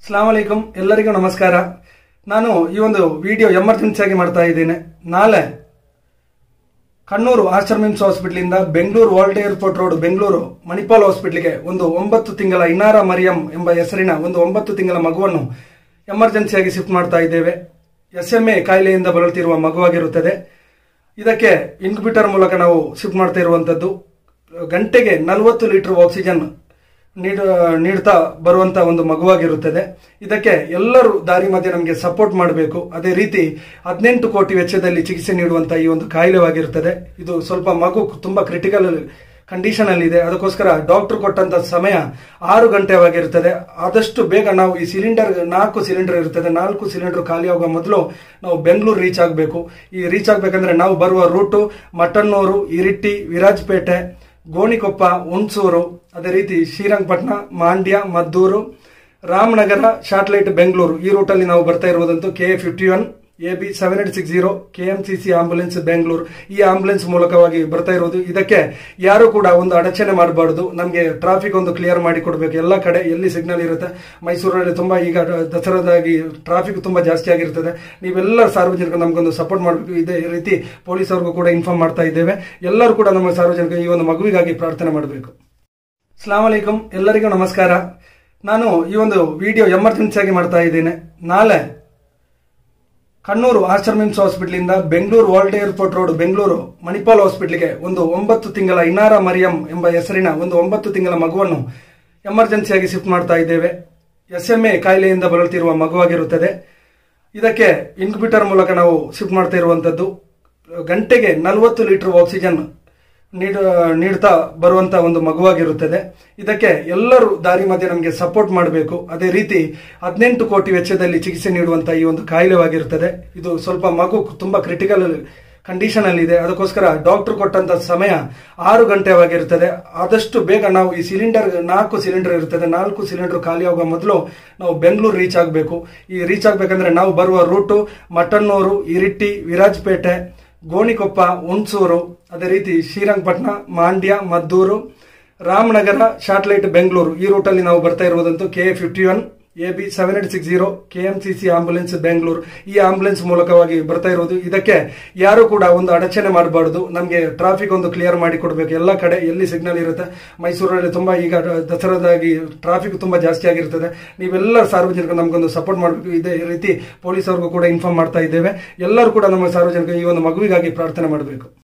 ಸಲಾಮ್ ಅಲೈಕುಂ ಎಲ್ಲರಿಗೂ ನಮಸ್ಕಾರ ನಾನು ಈ ಒಂದು ವಿಡಿಯೋ ಎಮರ್ಜೆನ್ಸಿ ಆಗಿ ಮಾಡ್ತಾ ಇದ್ದೇನೆ ನಾಳೆ ಕಣ್ಣೂರು ಆಶ್ರಮ್ ಮಿಮ್ಸ್ ಹಾಸ್ಪಿಟಲಿಂದ Bengaluru old airport road Bengaluru Manipal ಹಾಸ್ಪಿಟಲ್ಗೆ ಒಂದು ಒಂಬತ್ತು ತಿಂಗಳ ಇನಾರ ಮರಿಯಂ ಎಂಬ ಹೆಸರಿನ ಒಂದು ಒಂಬತ್ತು ತಿಂಗಳ ಮಗುವನ್ನು ಎಮರ್ಜೆನ್ಸಿಯಾಗಿ ಶಿಫ್ಟ್ ಮಾಡ್ತಾ ಇದ್ದೇವೆ ಎಸ್ ಎಂ ಎ ಕಾಯಿಲೆಯಿಂದ ಬಳಲ್ತಿರುವ ಮಗುವಾಗಿರುತ್ತದೆ ಇದಕ್ಕೆ ಇನ್ಕ್ಯುಬೇಟರ್ ಮೂಲಕ ನಾವು ಶಿಫ್ಟ್ ಮಾಡ್ತಾ ಇರುವಂತದ್ದು ಗಂಟೆಗೆ ನಲವತ್ತು ಲೀಟರ್ ಆಕ್ಸಿಜನ್ ನೀಡ ನೀಡ್ತಾ ಬರುವಂತ ಒಂದು ಮಗುವಾಗಿರುತ್ತದೆ ಇದಕ್ಕೆ ಎಲ್ಲರೂ ದಾರಿ ಮಧ್ಯೆ ನಮಗೆ ಸಪೋರ್ಟ್ ಮಾಡಬೇಕು ಅದೇ ರೀತಿ ಹದಿನೆಂಟು ಕೋಟಿ ವೆಚ್ಚದಲ್ಲಿ ಚಿಕಿತ್ಸೆ ನೀಡುವಂತ ಈ ಒಂದು ಕಾಯಿಲೆವಾಗಿರುತ್ತದೆ ಇದು ಸ್ವಲ್ಪ ಮಗು ತುಂಬಾ ಕ್ರಿಟಿಕಲ್ ಕಂಡೀಷನ್ ಅಲ್ಲಿ ಇದೆ ಅದಕ್ಕೋಸ್ಕರ ಡಾಕ್ಟರ್ ಕೊಟ್ಟಂತ ಸಮಯ ಆರು ಗಂಟೆವಾಗಿರುತ್ತದೆ ಆದಷ್ಟು ಬೇಗ ನಾವು ಈ ಸಿಲಿಂಡರ್ ನಾಲ್ಕು ಸಿಲಿಂಡರ್ ಇರುತ್ತದೆ ನಾಲ್ಕು ಸಿಲಿಂಡರ್ ಖಾಲಿ ಆಗುವ ಮೊದಲು ನಾವು ಬೆಂಗಳೂರು ರೀಚ್ ಆಗಬೇಕು ಈ ರೀಚ್ ಆಗಬೇಕಂದ್ರೆ ನಾವು ಬರುವ ರೂಟು ಮಟನ್ನೂರು ಇರಿಟ್ಟಿ ವಿರಾಜಪೇಟೆ ಗೋಣಿಕೊಪ್ಪ ಹುಣಸೂರು ಅದೇ ರೀತಿ ಶ್ರೀರಂಗಪಟ್ಟಣ ಮಾಂಡ್ಯ ಮದ್ದೂರು ರಾಮನಗರ ಶಾಟ್ಲೈಟ್ ಬೆಂಗಳೂರು ಈ ರೂಟಲ್ಲಿ ನಾವು ಬರ್ತಾ ಇರುವುದಂತೂ K A fifty one A B seven eight six zero K M C C ambulance Bengaluru ಈ ಆಂಬುಲೆನ್ಸ್ ಮೂಲಕವಾಗಿ ಬರ್ತಾ ಇರೋದು ಇದಕ್ಕೆ ಯಾರು ಕೂಡ ಒಂದು ಅಡಚಣೆ ಮಾಡಬಾರ್ದು ನಮಗೆ ಟ್ರಾಫಿಕ್ ಒಂದು ಕ್ಲಿಯರ್ ಮಾಡಿ ಕೊಡಬೇಕು ಎಲ್ಲ ಕಡೆ ಎಲ್ಲಿ ಸಿಗ್ನಲ್ ಇರುತ್ತೆ ಮೈಸೂರಲ್ಲಿ ತುಂಬಾ ಈಗ ದಸರಾದಾಗಿ ಟ್ರಾಫಿಕ್ ತುಂಬಾ ಜಾಸ್ತಿ ಆಗಿರ್ತದೆ ನೀವೆಲ್ಲ ಸಾರ್ವಜನಿಕರು ನಮಗೊಂದು ಸಪೋರ್ಟ್ ಮಾಡಬೇಕು ಇದೇ ರೀತಿ ಪೊಲೀಸ್ ಅವ್ರಿಗೂ ಕೂಡ ಇನ್ಫಾರ್ಮ್ ಮಾಡ್ತಾ ಇದ್ದೇವೆ ಎಲ್ಲರೂ ಕೂಡ ನಮ್ಮ ಸಾರ್ವಜನಿಕರು ಈ ಒಂದು ಮಗುವಿಗಾಗಿ ಪ್ರಾರ್ಥನೆ ಮಾಡಬೇಕು ಸಲಾಮ್ ಅಲೈಕುಂ ಎಲ್ಲರಿಗೂ ನಮಸ್ಕಾರ ನಾನು ಈ ಒಂದು ವಿಡಿಯೋ ಎಮರ್ಜೆನ್ಸಿ ಆಗಿ ಮಾಡ್ತಾ ಇದ್ದೇನೆ ನಾಳೆ ಕಣ್ಣೂರು ಆಶ್ರಮ್ ಮಿಮ್ಸ್ ಹಾಸ್ಪಿಟಲಿಂದ Bengaluru old airport road Bengaluru Manipal ಹಾಸ್ಪಿಟಲ್ಗೆ ಒಂದು ಒಂಬತ್ತು ತಿಂಗಳ ಇನಾರ ಮರಿಯಂ ಎಂಬ ಹೆಸರಿನ ಒಂದು ಒಂಬತ್ತು ತಿಂಗಳ ಮಗುವನ್ನು ಎಮರ್ಜೆನ್ಸಿಯಾಗಿ ಶಿಫ್ಟ್ ಮಾಡ್ತಾ ಇದ್ದೇವೆ ಎಸ್ ಎಂ ಎ ಕಾಯಿಲೆಯಿಂದ ಬಳಲ್ತಿರುವ ಮಗುವಾಗಿರುತ್ತದೆ ಇದಕ್ಕೆ ಇನ್ಕ್ಯುಬೇಟರ್ ಮೂಲಕ ನಾವು ಶಿಫ್ಟ್ ಮಾಡ್ತಾ ಇರುವಂತದ್ದು ಗಂಟೆಗೆ ನಲವತ್ತು ಲೀಟರ್ ಆಕ್ಸಿಜನ್ ನೀಡ ನೀಡ್ತಾ ಬರುವಂತ ಒಂದು ಮಗುವಾಗಿರುತ್ತದೆ ಇದಕ್ಕೆ ಎಲ್ಲರೂ ದಾರಿ ಮಧ್ಯೆ ನಮಗೆ ಸಪೋರ್ಟ್ ಮಾಡಬೇಕು ಅದೇ ರೀತಿ ಹದಿನೆಂಟು ಕೋಟಿ ವೆಚ್ಚದಲ್ಲಿ ಚಿಕಿತ್ಸೆ ನೀಡುವಂತ ಈ ಒಂದು ಕಾಯಿಲೆವಾಗಿರುತ್ತದೆ ಇದು ಸ್ವಲ್ಪ ಮಗು ತುಂಬಾ ಕ್ರಿಟಿಕಲ್ ಕಂಡೀಷನ್ ಅಲ್ಲಿ ಇದೆ ಅದಕ್ಕೋಸ್ಕರ ಡಾಕ್ಟರ್ ಕೊಟ್ಟಂತ ಸಮಯ ಆರು ಗಂಟೆವಾಗಿರುತ್ತದೆ ಆದಷ್ಟು ಬೇಗ ನಾವು ಈ ಸಿಲಿಂಡರ್ ನಾಲ್ಕು ಸಿಲಿಂಡರ್ ಇರುತ್ತದೆ ನಾಲ್ಕು ಸಿಲಿಂಡರ್ ಖಾಲಿ ಆಗುವ ಮೊದಲು ನಾವು ಬೆಂಗಳೂರು ರೀಚ್ ಆಗಬೇಕು ಈ ರೀಚ್ ಆಗಬೇಕಂದ್ರೆ ನಾವು ಬರುವ ರೂಟು ಮಟನ್ನೂರು ಇರಿಟ್ಟಿ ವಿರಾಜಪೇಟೆ ಗೋಣಿಕೊಪ್ಪ ಹುಣಸೂರು ಅದೇ ರೀತಿ ಶ್ರೀರಂಗಪಟ್ಟಣ ಮಾಂಡ್ಯ ಮದ್ದೂರು ರಾಮನಗರ ಶಾಟ್ಲೈಟ್ ಬೆಂಗಳೂರು ಈ ರೂಟಲ್ಲಿ ನಾವು ಬರ್ತಾ ಇರುವುದಂತೂ K A fifty one A B seven eight six zero K M C C ambulance Bengaluru ಈ ಆಂಬುಲೆನ್ಸ್ ಮೂಲಕವಾಗಿ ಬರ್ತಾ ಇರೋದು ಇದಕ್ಕೆ ಯಾರು ಕೂಡ ಒಂದು ಅಡಚಣೆ ಮಾಡಬಾರ್ದು ನಮಗೆ ಟ್ರಾಫಿಕ್ ಒಂದು ಕ್ಲಿಯರ್ ಮಾಡಿ ಕೊಡಬೇಕು ಎಲ್ಲ ಕಡೆ ಎಲ್ಲಿ ಸಿಗ್ನಲ್ ಇರುತ್ತೆ ಮೈಸೂರಲ್ಲಿ ತುಂಬಾ ಈಗ ದಸರಾದಾಗಿ ಟ್ರಾಫಿಕ್ ತುಂಬಾ ಜಾಸ್ತಿ ಆಗಿರ್ತದೆ ನೀವೆಲ್ಲ ಸಾರ್ವಜನಿಕರು ನಮಗೊಂದು ಸಪೋರ್ಟ್ ಮಾಡಬೇಕು ಇದೇ ರೀತಿ ಪೊಲೀಸ್ ಅವ್ರಿಗೂ ಕೂಡ ಇನ್ಫಾರ್ಮ್ ಮಾಡ್ತಾ ಇದ್ದೇವೆ ಎಲ್ಲರೂ ಕೂಡ ನಮ್ಮ ಸಾರ್ವಜನಿಕರು ಈ ಒಂದು ಮಗುವಿಗಾಗಿ ಪ್ರಾರ್ಥನೆ ಮಾಡಬೇಕು